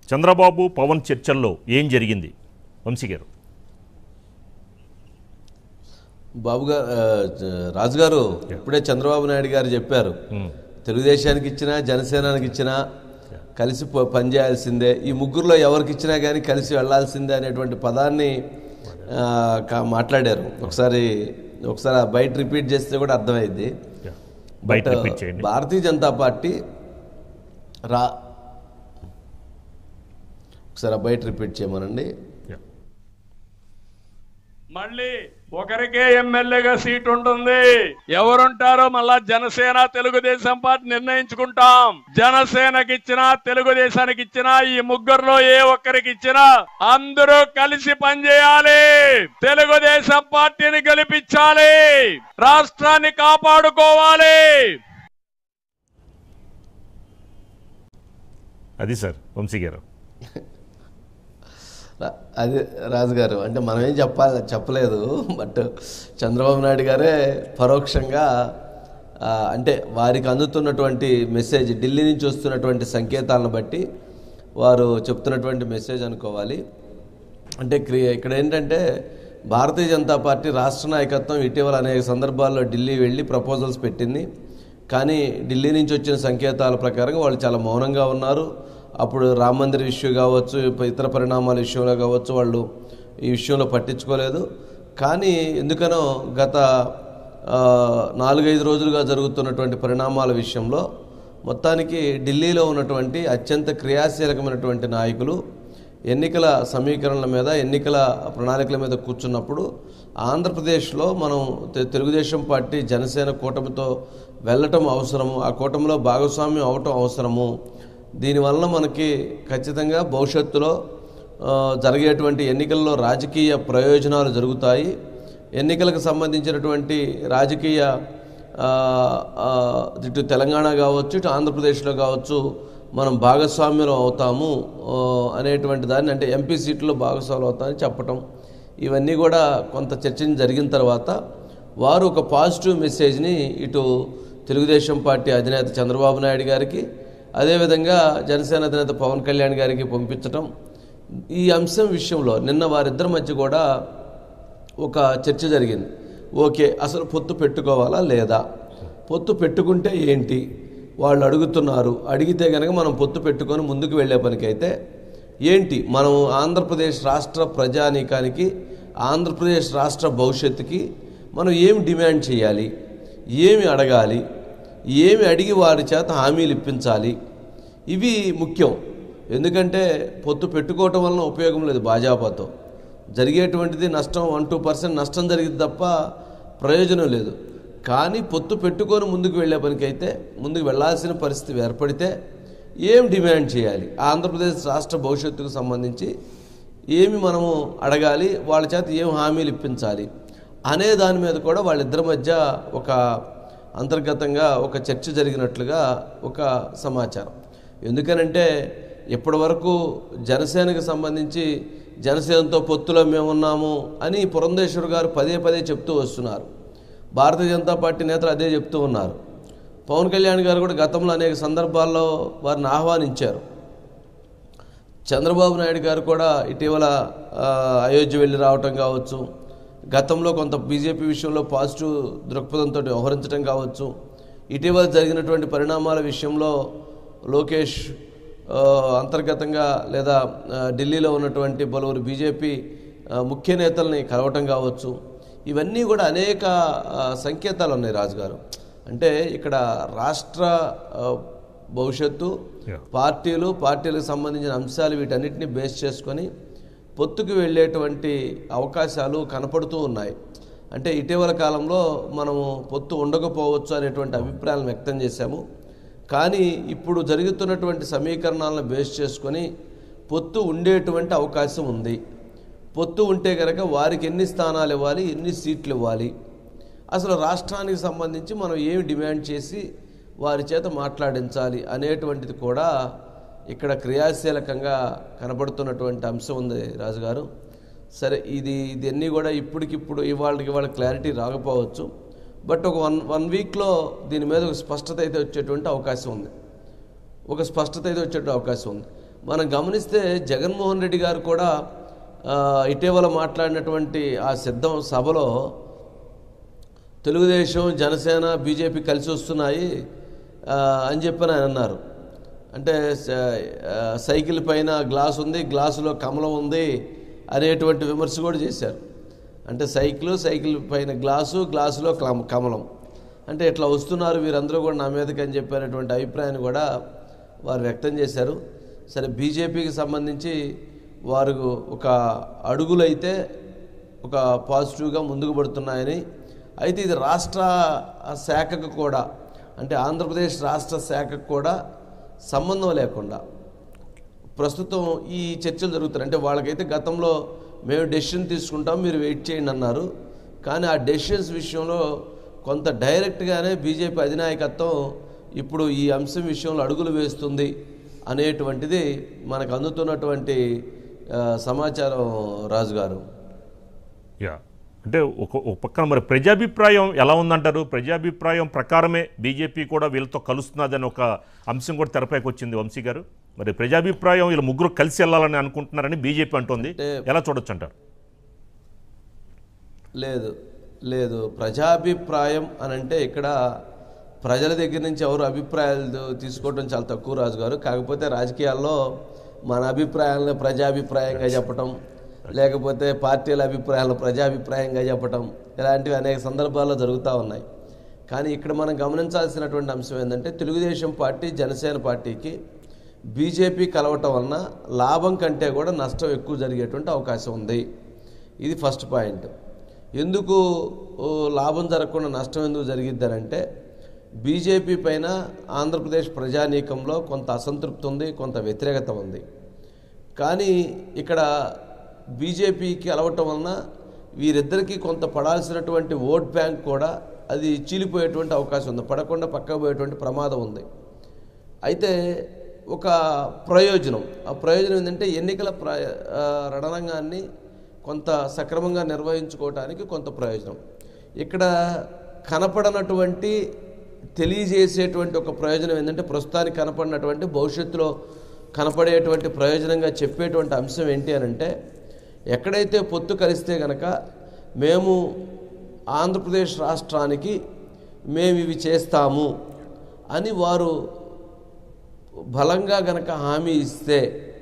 చంద్రబాబు పవన్ చర్చల్లో ఏం జరిగింది వంశీ గారు బాబు గారు రాజుగారు ఇప్పుడే చంద్రబాబు నాయుడు గారు చెప్పారు తెలుగుదేశానికి ఇచ్చినా జనసేనానికి ఇచ్చినా కలిసి ప- పనిచేయాల్సిందే ఈ ముగ్గురులో ఎవరికి ఇచ్చినా కానీ కలిసి వెళ్ళాల్సిందే అనేటువంటి పదాన్ని ఆ, కా- మాట్లాడారు ఒకసారి ఒకసారి ఆ బయట రిపీట్ చేస్తే కూడా అర్థమైంది బయట బట్ రిపీట్ చేయండి భారతీయ జనతా పార్టీ రా ఒకసారి ఆ బయట రిపీట్ చేయమనండి Yeah. మళ్ళీ ఒకరికే ఎమ్మెల్యేగా సీట్ ఉంటుంది ఎవరుంటారో మళ్ళా జనసేన తెలుగుదేశం పార్టీ నిర్ణయించుకుంటాం జనసేనకి ఇచ్చినా తెలుగుదేశానికి ఇచ్చినా ఈ ముగ్గురులో ఏ ఒక్కరికి ఇచ్చినా అందరూ కలిసి పనిచేయాలి తెలుగుదేశం పార్టీని గెలిపించాలి రాష్ట్రాన్ని కాపాడుకోవాలి అది సార్ వంశీ గారు రా- అది రాజుగారు అంటే మనం ఏం చెప్పాలి చెప్పలేదు బట్ చంద్రబాబు నాయుడు గారే పరోక్షంగా ఆ, అంటే వారికి అందుతున్నటువంటి మెసేజ్ ఢిల్లీ నుంచి వస్తున్నటువంటి సంకేతాలను బట్టి వారు చెప్తున్నటువంటి మెసేజ్ అనుకోవాలి అంటే క్రి- ఇక్కడ ఏంటంటే భారతీయ జనతా పార్టీ రాష్ట్ర నాయకత్వం ఇటీవల అనేక సందర్భాల్లో ఢిల్లీ వెళ్ళి ప్రపోజల్స్ పెట్టింది కానీ ఢిల్లీ నుంచి వచ్చిన సంకేతాల ప్రకారం వాళ్ళు చాలా మౌనంగా ఉన్నారు అప్పుడు రామ మందిర్ ఇష్యూ కావచ్చు ఇప- ఇతర పరిణామాల విషయంలో కావచ్చు వాళ్ళు ఈ విషయంలో పట్టించుకోలేదు కానీ ఎందుకనో గత ఆ, నాలుగైదు రోజులుగా జరుగుతున్నటువంటి పరిణామాల విషయంలో మొత్తానికి ఢిల్లీలో ఉన్నటువంటి అత్యంత క్రియాశీలకమైనటువంటి నాయకులు ఎన్నికల సమీకరణల మీద ఎన్నికల ప్రణాళికల మీద కూర్చున్నప్పుడు ఆంధ్రప్రదేశ్లో మనం తె- తెలుగుదేశం పార్టీ జనసేన కూటమితో వెళ్ళటం అవసరము ఆ కూటమిలో భాగస్వామ్యం అవటం అవసరము దీనివల్ల మనకి ఖచ్చితంగా భవిష్యత్తులో ఆ, జరిగేటువంటి ఎన్నికల్లో రాజకీయ ప్రయోజనాలు జరుగుతాయి ఎన్నికలకు సంబంధించినటువంటి రాజకీయ ఆ, ఆ, ఇటు తెలంగాణ కావచ్చు ఇటు ఆంధ్రప్రదేశ్లో కావచ్చు మనం భాగస్వామ్యం అవుతాము ఆ, అనేటువంటి దాన్ని అంటే ఎంపీ సీట్లో భాగస్వాములు అవుతామని చెప్పటం ఇవన్నీ కూడా కొంత చర్చ జరిగిన తర్వాత వారు ఒక పాజిటివ్ మెసేజ్ని ఇటు తెలుగుదేశం పార్టీ అధినేత చంద్రబాబు నాయుడు గారికి అదేవిధంగా జనసేన అధినేత పవన్ కళ్యాణ్ గారికి పంపించటం ఈ అంశం విషయంలో నిన్న వారిద్దరి మధ్య కూడా ఒక చర్చ జరిగింది ఓకే అసలు పొత్తు పెట్టుకోవాలా లేదా పొత్తు పెట్టుకుంటే ఏంటి వాళ్ళు అడుగుతున్నారు అడిగితే కనుక మనం పొత్తు పెట్టుకొని ముందుకు వెళ్ళే పనికైతే ఏంటి మనం ఆంధ్రప్రదేశ్ రాష్ట్ర ప్రజానీకానికి ఆంధ్రప్రదేశ్ రాష్ట్ర భవిష్యత్తుకి మనం ఏమి డిమాండ్ చేయాలి ఏమి అడగాలి ఏమి అడిగి వారి చేత హామీలు ఇప్పించాలి ఇవి ముఖ్యం ఎందుకంటే పొత్తు పెట్టుకోవటం వలన ఉపయోగం లేదు భాజపాతో జరిగేటువంటిది నష్టం వన్ టూ పర్సెంట్ నష్టం జరిగింది తప్ప ప్రయోజనం లేదు కానీ పొత్తు పెట్టుకొని ముందుకు వెళ్ళే పనికైతే ముందుకు వెళ్ళాల్సిన పరిస్థితి ఏర్పడితే ఏం డిమాండ్ చేయాలి ఆంధ్రప్రదేశ్ రాష్ట్ర భవిష్యత్తుకు సంబంధించి ఏమి మనము అడగాలి వాళ్ళ చేత ఏం హామీలు ఇప్పించాలి అనే దాని మీద కూడా వాళ్ళిద్దరి మధ్య ఒక అంతర్గతంగా ఒక చర్చ జరిగినట్లుగా ఒక సమాచారం ఎందుకనంటే ఇప్పటి వరకు జనసేనకు సంబంధించి జనసేనతో పొత్తులో మేమున్నాము అని పురంధేశ్వర్ గారు పదే పదే చెప్తూ వస్తున్నారు భారతీయ జనతా పార్టీ నేతలు అదే చెప్తూ ఉన్నారు పవన్ కళ్యాణ్ గారు కూడా గతంలో అనేక సందర్భాల్లో వారిని ఆహ్వానించారు చంద్రబాబు నాయుడు గారు కూడా ఇటీవల ఆ, అయోధ్య వెళ్ళి రావటం కావచ్చు గతంలో కొంత బీజేపీ విషయంలో పాజిటివ్ దృక్పథంతో వ్యవహరించడం కావచ్చు ఇటీవల జరిగినటువంటి పరిణామాల విషయంలో లోకేష్ ఆ, అంతర్గతంగా లేదా ఆ, ఢిల్లీలో ఉన్నటువంటి పలువురు బీజేపీ ఆ, ముఖ్య నేతల్ని కలవటం కావచ్చు ఇవన్నీ కూడా అనేక ఆ, సంకేతాలు ఉన్నాయి రాజుగారు అంటే ఇక్కడ రాష్ట్ర ఆ, భవిష్యత్తు Yeah. పార్టీలు పార్టీలకు సంబంధించిన అంశాలు వీటన్నిటిని బేస్ చేసుకొని పొత్తుకు వెళ్ళేటువంటి అవకాశాలు కనపడుతూ ఉన్నాయి అంటే ఇటీవల కాలంలో మనము పొత్తు ఉండకపోవచ్చు అనేటువంటి అభిప్రాయాలను వ్యక్తం చేశాము కానీ ఇప్పుడు జరుగుతున్నటువంటి సమీకరణాలను బేస్ చేసుకొని పొత్తు ఉండేటువంటి అవకాశం ఉంది పొత్తు ఉంటే కనుక వారికి ఎన్ని స్థానాలు ఇవ్వాలి ఎన్ని సీట్లు ఇవ్వాలి అసలు రాష్ట్రానికి సంబంధించి మనం ఏమి డిమాండ్ చేసి వారి చేత మాట్లాడించాలి అనేటువంటిది కూడా ఇక్కడ క్రియాశీలకంగా కనబడుతున్నటువంటి అంశం ఉంది రాజుగారు సరే ఇది ఇదన్నీ కూడా ఇప్పటికిప్పుడు ఇవాళకి ఇవాళ క్లారిటీ రాకపోవచ్చు బట్ ఒక వన్ వన్ వీక్లో దీని మీద ఒక స్పష్టత అయితే వచ్చేటువంటి అవకాశం ఉంది ఒక స్పష్టత అయితే వచ్చేటువంటి అవకాశం ఉంది మనం గమనిస్తే జగన్మోహన్ రెడ్డి గారు కూడా ఆ, ఇటీవల మాట్లాడినటువంటి ఆ సిద్ధం సభలో తెలుగుదేశం జనసేన బీజేపీ కలిసి వస్తున్నాయి ఆ, అని చెప్పని ఆయన అన్నారు అంటే స- ఆ, సైకిల్ పైన గ్లాస్ ఉంది గ్లాసులో కమలం ఉంది అనేటువంటి విమర్శ కూడా చేశారు అంటే సైకిల్ సైకిల్ పైన గ్లాసు గ్లాసులో కమ- కమలం అంటే ఇట్లా వస్తున్నారు వీరందరూ కూడా నా మీదకి అని చెప్పినటువంటి అభిప్రాయాన్ని కూడా వారు వ్యక్తం చేశారు సరే బీజేపీకి సంబంధించి వారు ఒక అడుగులైతే ఒక పాజిటివ్గా ముందుకు పడుతున్నాయని అయితే ఇది రాష్ట్ర శాఖకు కూడా అంటే ఆంధ్రప్రదేశ్ రాష్ట్ర శాఖకు కూడా సంబంధం లేకుండా ప్రస్తుతం ఈ చర్చలు జరుగుతున్నాయి అంటే వాళ్ళకైతే గతంలో మేము డెసిషన్ తీసుకుంటాం మీరు వెయిట్ చేయండి అన్నారు కానీ ఆ డెసిషన్స్ విషయంలో కొంత డైరెక్ట్గానే బీజేపీ అధినాయకత్వం ఇప్పుడు ఈ అంశం విషయంలో అడుగులు వేస్తుంది అనేటువంటిది మనకు అందుతున్నటువంటి ఆ, సమాచారం రాజు గారు యా అంటే ఒక ఒక పక్కన మరి ప్రజాభిప్రాయం ఎలా ఉందంటారు ప్రజాభిప్రాయం ప్రకారమే బీజేపీ కూడా వీళ్ళతో కలుస్తున్నదని ఒక అంశం కూడా తెరపైకి వచ్చింది వంశీ గారు మరి ప్రజాభిప్రాయం వీళ్ళు ముగ్గురు కలిసి వెళ్ళాలని అనుకుంటున్నారని బీజేపీ అంటోంది ఎలా చూడొచ్చు అంటారు లేదు లేదు ప్రజాభిప్రాయం అని అంటే ఇక్కడ ప్రజల దగ్గర నుంచి ఎవరు అభిప్రాయాలు తీసుకోవడం చాలా తక్కువ రాజు గారు కాకపోతే రాజకీయాల్లో మన అభిప్రాయాలను ప్రజాభిప్రాయంగా చెప్పటం లేకపోతే పార్టీల అభిప్రాయాలను ప్రజాభిప్రాయంగా చెప్పటం ఇలాంటివి అనేక సందర్భాల్లో జరుగుతూ ఉన్నాయి కానీ ఇక్కడ మనం గమనించాల్సినటువంటి అంశం ఏంటంటే తెలుగుదేశం పార్టీ జనసేన పార్టీకి బీజేపీ కలవటం వలన లాభం కంటే కూడా నష్టం ఎక్కువ జరిగేటువంటి అవకాశం ఉంది ఇది ఫస్ట్ పాయింట్ ఎందుకు ఓ, లాభం జరగకుండా నష్టం ఎందుకు జరిగిద్దనంటే బీజేపీ పైన ఆంధ్రప్రదేశ్ ప్రజానీకంలో కొంత అసంతృప్తి ఉంది కొంత వ్యతిరేకత ఉంది కానీ ఇక్కడ బీజేపీకి అలవటం వలన వీరిద్దరికీ కొంత పడాల్సినటువంటి ఓట్ బ్యాంక్ కూడా అది చీలిపోయేటువంటి అవకాశం ఉంది పడకుండా పక్కకు పోయేటువంటి ప్రమాదం ఉంది అయితే ఒక ప్రయోజనం ఆ ప్రయోజనం ఏంటంటే ఎన్నికల ప్ర ఆ, రణరంగాన్ని కొంత సక్రమంగా నిర్వహించుకోవటానికి కొంత ప్రయోజనం ఇక్కడ కనపడనటువంటి తెలియజేసేటువంటి ఒక ప్రయోజనం ఏంటంటే ప్రస్తుతానికి కనపడినటువంటి భవిష్యత్తులో కనపడేటువంటి ప్రయోజనంగా చెప్పేటువంటి అంశం ఏంటి అని అంటే ఎక్కడైతే పొత్తు కలిస్తే గనక మేము ఆంధ్రప్రదేశ్ రాష్ట్రానికి మేము ఇవి చేస్తాము అని వారు బలంగా గనక హామీ ఇస్తే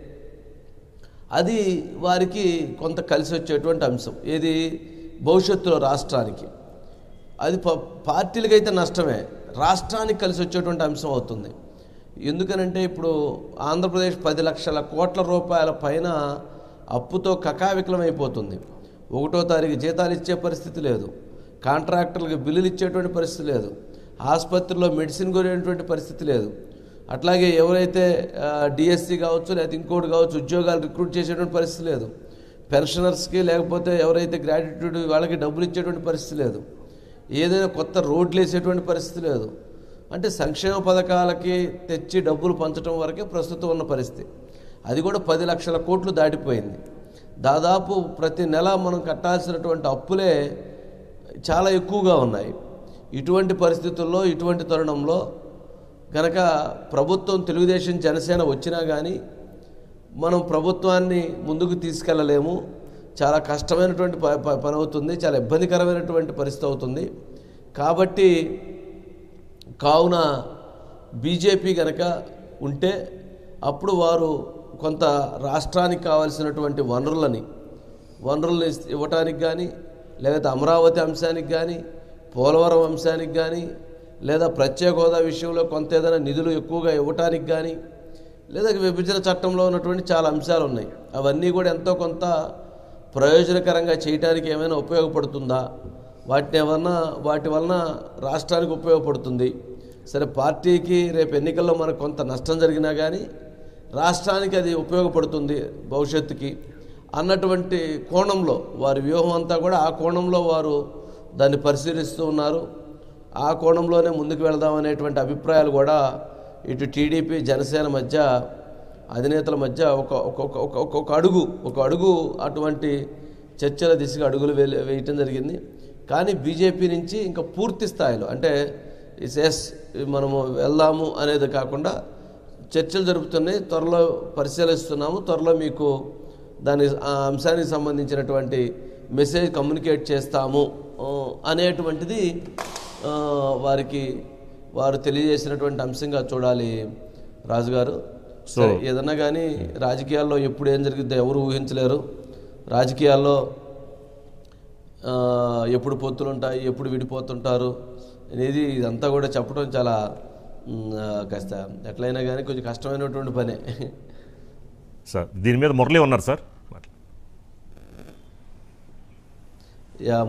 అది వారికి కొంత కలిసి వచ్చేటువంటి అంశం ఏది భవిష్యత్తులో రాష్ట్రానికి అది ప పార్టీలకైతే నష్టమే రాష్ట్రానికి కలిసి వచ్చేటువంటి అంశం అవుతుంది ఎందుకనంటే ఇప్పుడు ఆంధ్రప్రదేశ్ పది లక్షల కోట్ల రూపాయల పైన అప్పుతో కకావికలమైపోతుంది ఒకటో తారీఖు జీతాలు ఇచ్చే పరిస్థితి లేదు కాంట్రాక్టర్లకు బిల్లులు ఇచ్చేటువంటి పరిస్థితి లేదు ఆసుపత్రిలో మెడిసిన్ కొనేటువంటి పరిస్థితి లేదు అట్లాగే ఎవరైతే డిఎస్సి కావచ్చు లేకపోతే ఇంకోటి కావచ్చు ఉద్యోగాలు రిక్రూట్ చేసేటువంటి పరిస్థితి లేదు పెన్షనర్స్కి లేకపోతే ఎవరైతే గ్రాట్యుటీ వాళ్ళకి డబ్బులు ఇచ్చేటువంటి పరిస్థితి లేదు ఏదైనా కొత్త రోడ్లు వేసేటువంటి పరిస్థితి లేదు అంటే సంక్షేమ పథకాలకి తెచ్చి డబ్బులు పంచడం వరకే ప్రస్తుతం ఉన్న పరిస్థితి అది కూడా పది లక్షల కోట్లు దాటిపోయింది దాదాపు ప్రతి నెల మనం కట్టాల్సినటువంటి అప్పులే చాలా ఎక్కువగా ఉన్నాయి ఇటువంటి పరిస్థితుల్లో ఇటువంటి తరుణంలో కనుక ప్రభుత్వం తెలుగుదేశం జనసేన వచ్చినా కానీ మనం ప్రభుత్వాన్ని ముందుకు తీసుకెళ్ళలేము చాలా కష్టమైనటువంటి ప- ప- పని అవుతుంది చాలా ఇబ్బందికరమైనటువంటి పరిస్థితి అవుతుంది కాబట్టి కావున బీజేపీ గనక ఉంటే అప్పుడు వారు కొంత రాష్ట్రానికి కావాల్సినటువంటి వనరులని వనరులను ఇస్- ఇవ్వటానికి కానీ లేకపోతే అమరావతి అంశానికి కానీ పోలవరం అంశానికి కానీ లేదా ప్రత్యేక హోదా విషయంలో కొంత ఏదైనా నిధులు ఎక్కువగా ఇవ్వటానికి కానీ లేదా విభజన చట్టంలో ఉన్నటువంటి చాలా అంశాలు ఉన్నాయి అవన్నీ కూడా ఎంతో కొంత ప్రయోజనకరంగా చేయడానికి ఏమైనా ఉపయోగపడుతుందా వాటిని ఏమన్నా వాటి వలన రాష్ట్రానికి ఉపయోగపడుతుంది సరే పార్టీకి రేపు ఎన్నికల్లో మనకు కొంత నష్టం జరిగినా కానీ రాష్ట్రానికి అది ఉపయోగపడుతుంది భవిష్యత్తుకి అన్నటువంటి కోణంలో వారి వ్యూహం అంతా కూడా ఆ కోణంలో వారు దాన్ని పరిశీలిస్తూ ఉన్నారు ఆ కోణంలోనే ముందుకు వెళదాం అనేటువంటి అభిప్రాయాలు కూడా ఇటు టీడీపీ జనసేన మధ్య అధినేతల మధ్య ఒక ఒక ఒక- ఒక ఒక ఒక అడుగు ఒక అడుగు అటువంటి చర్చల దిశగా అడుగులు వే- వేయటం జరిగింది కానీ బీజేపీ నుంచి ఇంకా పూర్తి స్థాయిలో అంటే ఎస్ మనము వెళ్దాము అనేది కాకుండా చర్చలు జరుపుతున్నాయి త్వరలో పరిశీలిస్తున్నాము త్వరలో మీకు దాని ఆ అంశానికి సంబంధించినటువంటి మెసేజ్ కమ్యూనికేట్ చేస్తాము ఆ, అనేటువంటిది ఆ, వారికి వారు తెలియజేసినటువంటి అంశంగా చూడాలి రాజుగారు సో- సరే, ఏదన్నా కానీ రాజకీయాల్లో ఎప్పుడు ఏం జరిగిద్దో ఎవరు ఊహించలేరు రాజకీయాల్లో ఆ, ఎప్పుడు పొత్తులు ఉంటాయి ఎప్పుడు విడిపోతుంటారు అనేది ఇదంతా కూడా చెప్పడం చాలా మ్, ఆ, కాస్త ఎట్లయినా కానీ కొంచెం కష్టమైనటువంటి పనే సార్ దీని మీద మురళి ఉన్నారు సార్ యా